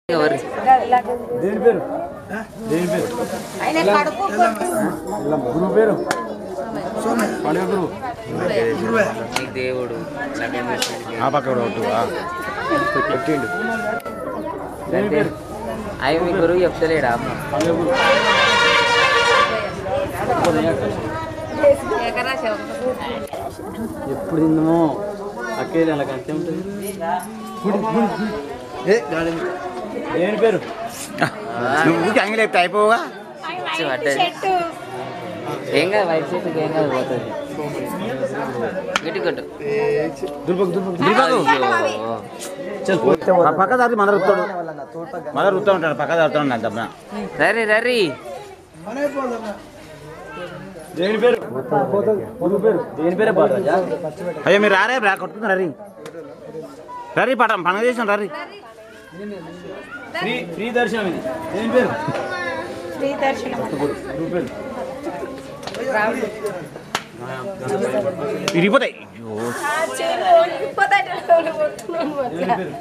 ఎవరు దేని పేరు దేని పేరు ఆయన కడుపు కొట్టు గురువు పేరు పండుగ గురువు నీ దేవుడు లగ్నం చేసినోడికి. ఆ పక్క ఒకటి పెట్టిండు దేని పేరు అవి మీ గురువు చెప్తలేడా అమ్మ పండుగ గురువు ఎప్పుడు తిందామో అక్కేది అలా కంటే ఉంటుంది దేని పేరు నువ్వు అంగి లేపితే అయిపోవుగా వచ్చి పడ్డది ఏం కాదు వైట్ చేతికి ఏం కాదు పోతుంది గిట్టి కొట్టు దుర్పకు దుర్పకు అయ్యో. ఆ పక్క దాటి మదర్ రుత్తాడు మదర్ రుత్తా ఉంటాడు పక్క దాడుతాడు నాకు దబ్బన రరి రరి దేని పేరు గురువు పేరు దేని పేరే బాలరాజా అయ్యో మీరు రారే రా కొట్టుకుని రరి రరి పట పండుగ చేసాం రరి ఫ్రీ ఫ్రీ దర్శనం ఇది దేని పేరు శ్రీ దర్శనం గురువు పేరు విరిగిపోతాయి అయ్యో దేని పేరు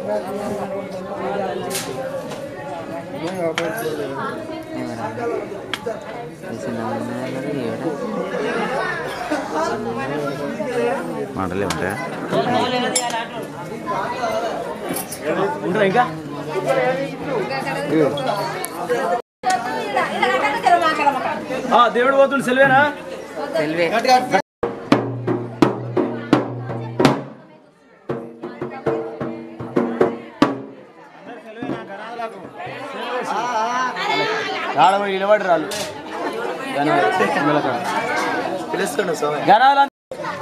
మాటలే ఉంటాయా ఉండరా ఇంకా ఆ, దేవుడు పోతుంది సెలవేనా తెలివే రాళ్ళ నిలబడి రాళ్ళు గణాలు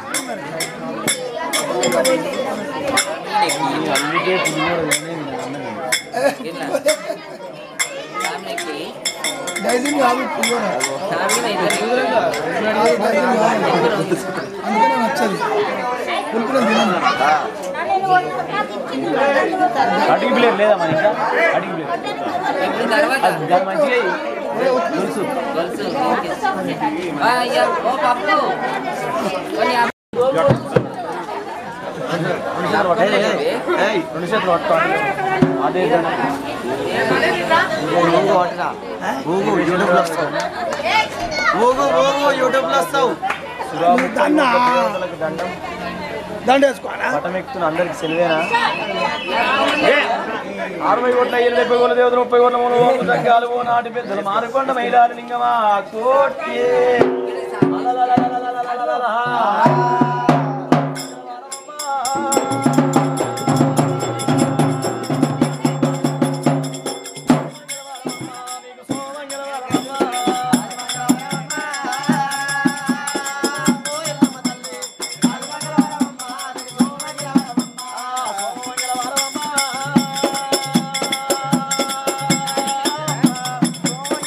డైజింగ్ కాదు పులిహోర అందుకనే నచ్చదు పులుపురం తినను అడిగి ప్లేర్ లేదా మన ఇంకా అడిగి ప్లేర్ తర్వాత అది దాని మంచిగా తెలుసు గొలుసు ఆ, అయ్యా, ఓ పప్పు కొన్ని ఆ- రెండు చేతులు పట్టుకోండి అదే విధంగా. సురాము దేవతలకు దండం దండ వేసుకోవాలా పటం ఎక్కుతున్న అందరికి సెలవేనా అరవై కోట్ల ఇరవై డెబ్బై కోట్ల దేవతలు ముప్పై కోట్ల మూడు కోట్ల సంఘాలు ఓ నాటి పెద్దలు మారుకొండ మైలారి లింగమా కోటి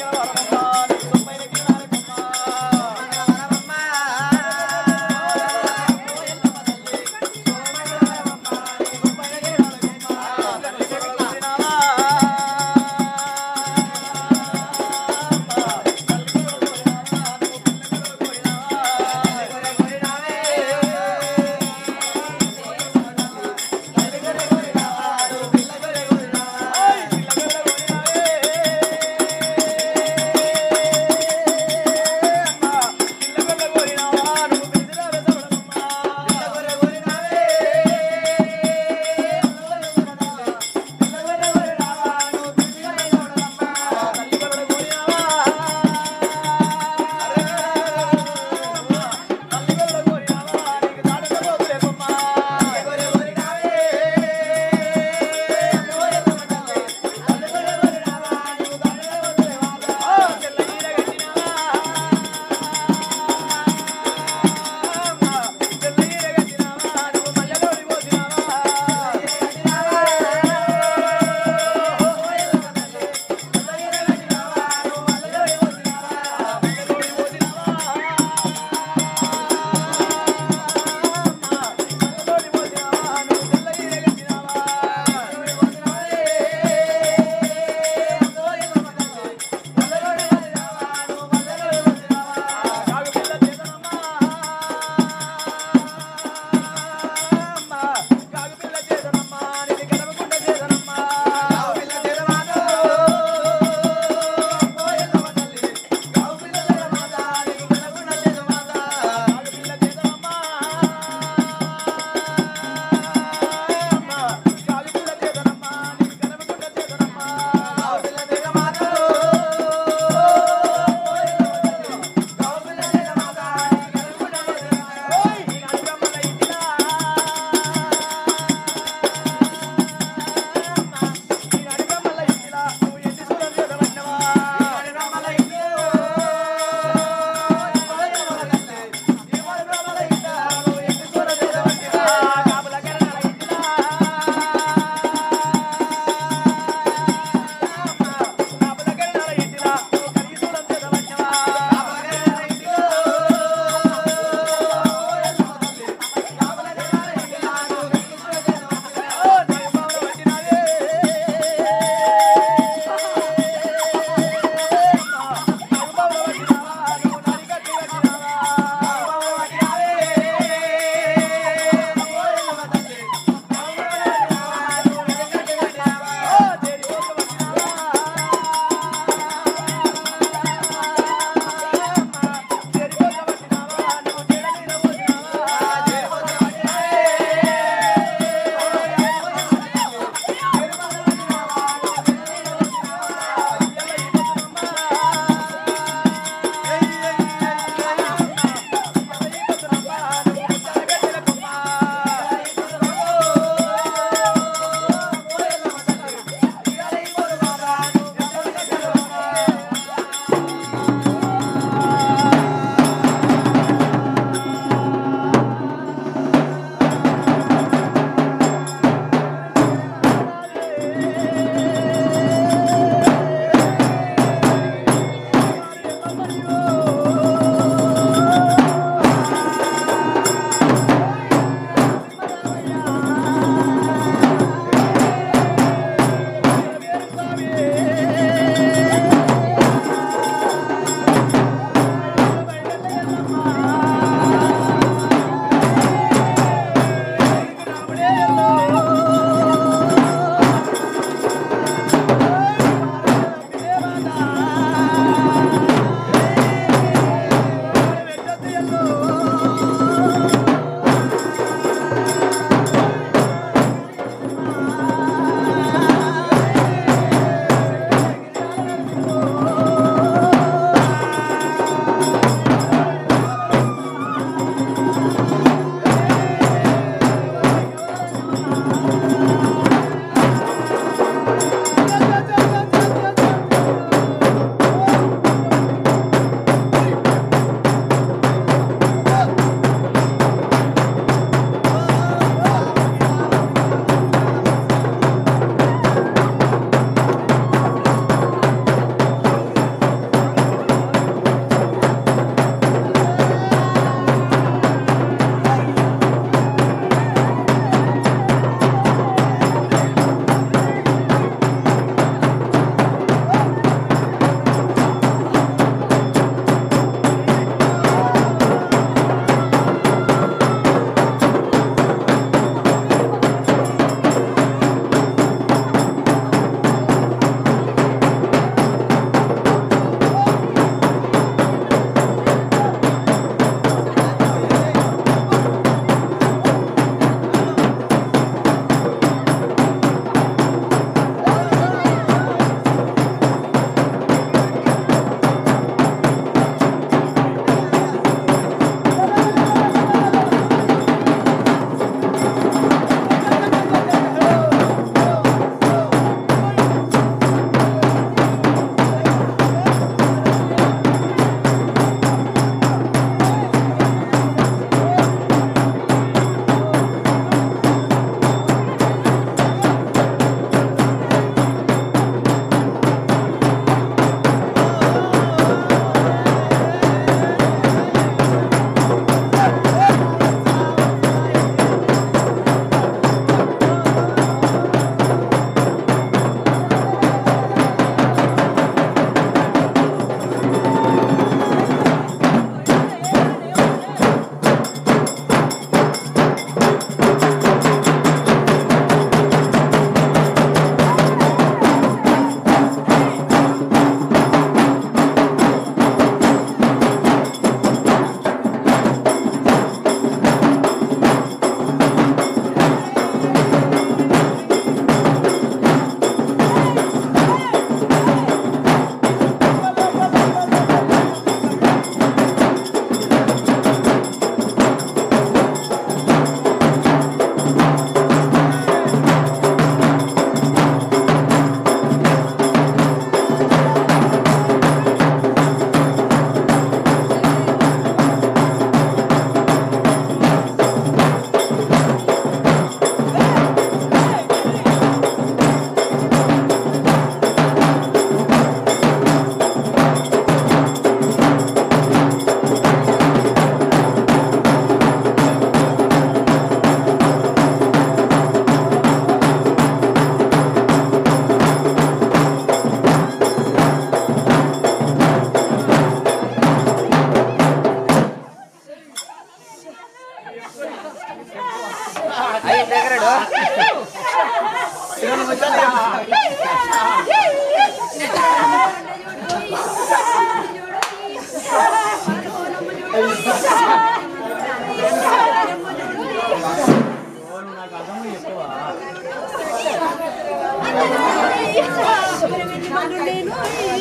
ఆ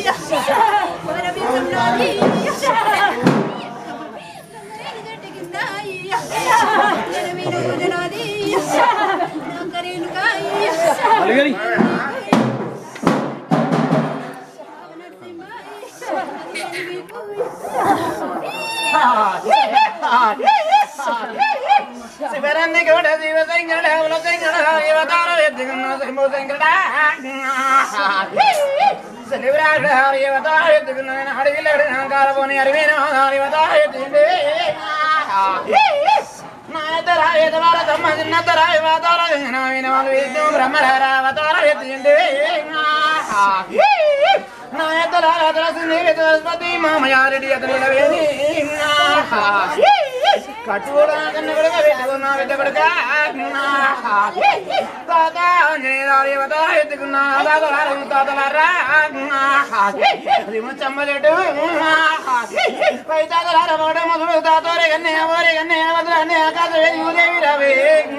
అలిగని శివరాన్ని కూడా శివ శంకర ఉల శంకర యువతార ఎత్తుకున్న శంభు శంకర శివరాజ యువతార ఎత్తుకున్న అడవిలడి కాలపోని అరివేన యువతార ఎత్తింది నాయతర ఎదవార తమ్మ చిన్నతర యువతార విన వాళ్ళు విష్ణు బ్రహ్మర అవతార ఎత్తింది నాయతర రతన సింధి వితస్పతి మామయారెడ్డి అతని వేణి కట్టుకోడా కన్న కొడుక పెట్టుకున్న బిడ్డ కొడుక తాత ఆంజనేయ ఎత్తుకున్న తాతలారు తాతలారా చెమ్మలేటు పై తాతలార మోట మొదలు తాతోరే కన్నే ఓరే కన్నే వదల అన్నే ఆకాశ వేది ఉదేవి రవి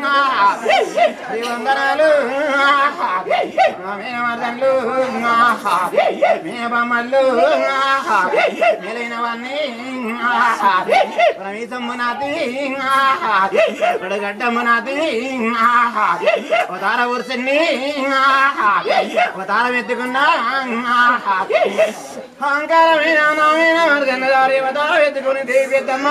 వందనాలు మేనమర్దన్లు మేబమ్మలు మేలైనవన్నీ రమీసమ్మునాథి గడ్డమ్మునాథి అవతార ఊర్సన్ని అవతారం ఎత్తుకున్నా అహంకారమైన నామైన మర్దన్నదారి అవతారం ఎత్తుకుని దేవి పెద్దమ్మ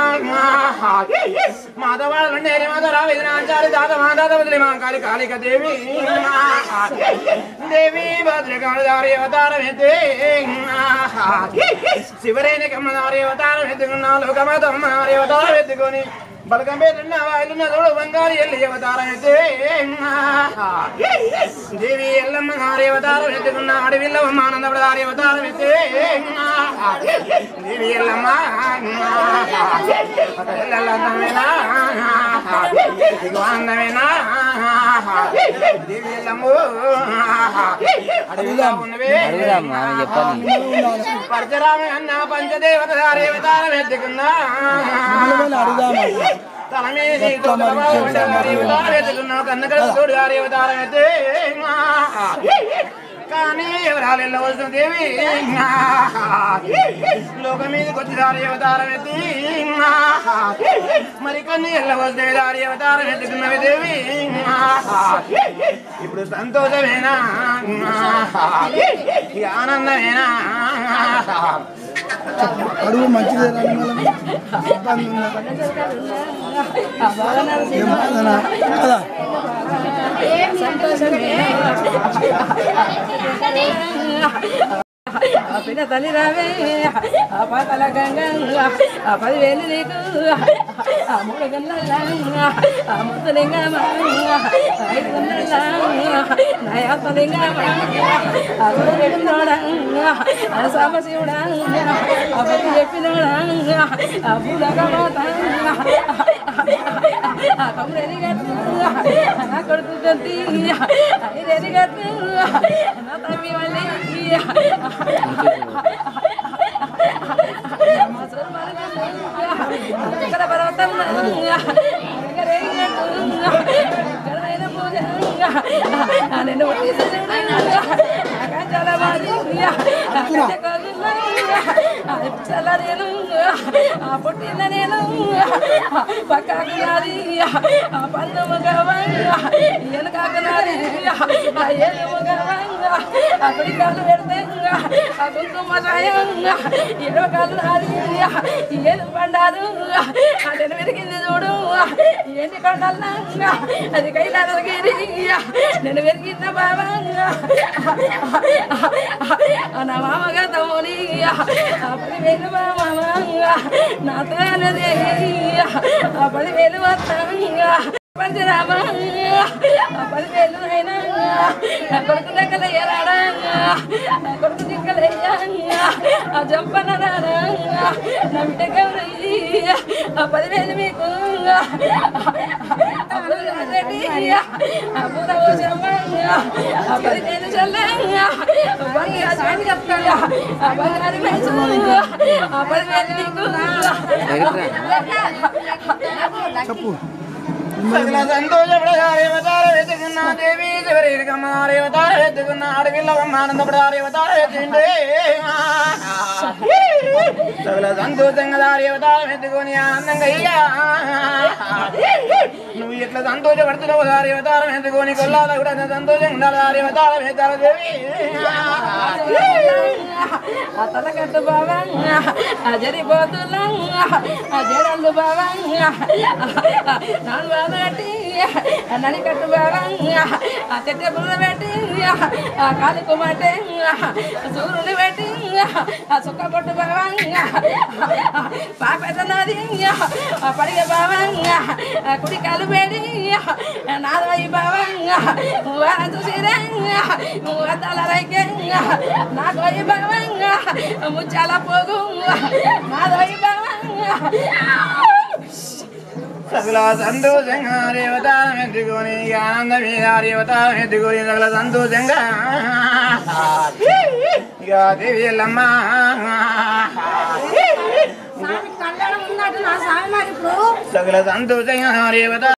మాధవాళ్ళు నేరి మాధవరా విధనాచారి దాత మాదాత వదిలి మా కాళి కాళిక దేవి దేవి భద్రకాళదారి అవతారం ఎత్తే శివరైన కమ్మదారి అవతారం ఎత్తుకున్నా లోకమాతమ్మారి అవతారం ఎత్తుకొని బలగం పేరున్న వాయిలున్న తోడు బంగారు ఎల్లి అవతారం ఎత్తే దేవి ఎల్లమ్మ నారి అవతారం ఎత్తుకున్న అడవిల్లమ్మ ఆనందపడదారి అవతారం ఎత్తే దేవి ఎల్లమ్మ ఎల్లమ్మేనా ఇదిగో అందమేనా దేవి ఎల్లమ్మ అడవిలో ఉన్నవే అడుగుదామ్మా చెప్పండి పరశురామ అన్న పంచదేవత దేవతారం ఎత్తుకున్నా తల మీద నీతో దేవతారం ఎత్తుకున్నా కన్న కడుపు తోడు దేవతారం ఎత్తే కానీ ఎవరాలు వెళ్ళవలసిన దేవి లోక మీదకి వచ్చి దారి అవతారం ఎత్తి మరి కొన్ని వెళ్ళవలసిన దారి అవతారం ఎత్తుకున్నవి దేవి ఇప్పుడు సంతోషమేనా ఇక ఆనందమేనా అడుగు మంచిదే రా మళ్ళీ ఇబ్బంది ఉందా? ఏం బాధనా? కదా ఆ పిల్ల తల్లి రావే ఆ పాతల గంగ ఆ పదివేలు నీకు ఆ మూడు గంటల ఆ ముద్దలింగమ్మ ఐదు గంటల నయాతలింగమ్మ ఆ గురు చెప్పినోడా ఆ సాంబశివుడా ఆ పతి చెప్పినోడా ఆ పూలగమాత ఆ కబురెని గట్టు నా కొడుకు గట్టి ఐదెని గట్టు నా తమ్మి మళ్ళీ ఇక్కడ పర్వతం నేను చాలా చాలా నేను ఆ పుట్టిన నేను పక్కకు నాది ఆ పన్ను మగవంగా వెనకాకు నాది ఆ ఏళ్ళు మగవంగా ఆ కుడి కాలు పెడితే ఆ కుంకుమ సాయంగా ఏడో కాలు నాది ఏడు పండారు ఆ నేను వెతికింది చూడు ఏంటి కొండల్లా అది కైలాసగిరి నేను వెతికిన బాబంగా నా మామగా తమ్ముని ఆ పదివేలు మా మామంగా నాతో అనేది ఆ పదివేలు మొత్తంగా పంచరామంగా ఆ పదివేలు అయినా నా కొడుకు దగ్గర ఎరాడంగా నా కొడుకు దిక్కలయ్యాంగా ఆ జంపన రాడంగా నా బిడ్డ గౌరయ్య ఆ పదివేలు మీకు ఆ పూల పోసమ్మంగా ఆ పదివేలు చల్లంగా బంగారు చెప్తాగా ఆ బంగారు మైసూరుగా ఆ పదివేలు మీకు చెప్పు సకల సంతోషపడగారేవతార వెతుకున్న దేవి శివరేకమ్మారేవతార వెతుకున్న అడవిల్లవమ్మ ఆనందపడారేవతార వెతుండే సకల సంతోషంగా దారేవతార వెతుకొని ఆనందంగా అయ్యా నువ్వు ఎట్లా సంతోషపడుతున్నావు దారేవతారం వెతుకొని కొల్లాల కూడా సంతోషంగా ఉండాలి దారేవతార వెతార దేవి అతలకట్టు బావంగా జరిపోతున్నా జడలు బావంగా నాను బాబట్టి నని కట్టు బావంగా చెట్ట పుల్ల పెట్టి కాలి కుమాటే సూర్యుని పెట్టి సుక్క పొట్టు బావంగా పాపెదన్నది పడిగ బావంగా కుడి కాలు పెడి నాదోయి బావంగా వార చూసిరంగా అద్దాల రైకంగా నాకోయి బావంగా ముచ్చాల పోగు నాదోయి బావంగా సకల సంతోషంగా రేవతారం ఎత్తుకొని ఆనందమే రేవతారం ఎత్తుకొని సకల సంతోషంగా ఇక దేవి ఎల్లమ్మ స్వామి కళ్యాణం ఉన్నట్టు నా స్వామి మరి ఇప్పుడు సకల సంతోషంగా రేవత